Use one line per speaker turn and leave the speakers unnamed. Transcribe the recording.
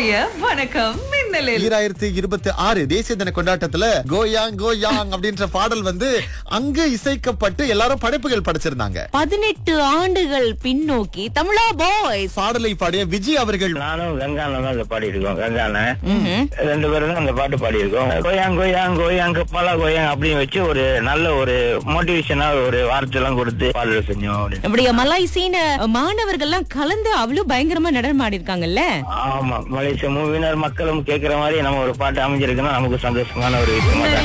இன்றைய வணக்கம் மின்னலில்
ஈராயிரத்தி இருபத்தி ஆறு தேசிய தின கொண்டாட்டத்துல கோயாங் கோயாங் அப்படின்ற பாடல் வந்து அங்கு இசைக்கப்பட்டு எல்லாரும் படைப்புகள் படைச்சிருந்தாங்க
பதினெட்டு ஆண்டுகள் பின்னோக்கி தமிழா பாய்ஸ்
பாடலை பாடிய விஜய் அவர்கள்
நானும் கங்கான தான் அந்த பாடி இருக்கோம் கங்கான ரெண்டு பேரும் தான் அந்த பாட்டு பாடி இருக்கோம் கோயாங் கோயாங் கோயாங் கப்பாலா கோயாங் அப்படின்னு வச்சு ஒரு நல்ல ஒரு மோட்டிவேஷனா ஒரு வார்த்தை எல்லாம் கொடுத்து பாடல் செஞ்சோம் அப்படின்னு.
நம்முடைய மலாய்சீன மாணவர்கள்லாம் கலந்து அவ்வளவு பயங்கரமா நடனம் ஆடி இருக்காங்கல்ல
ஆமா மலேசிய மூவினர் மக்களும் கேட்கிற மாதிரி நம்ம ஒரு பாட்டு அமைஞ்சிருக்குன்னா நமக்கு சந்தோஷமான ஒரு விஷயமா தான்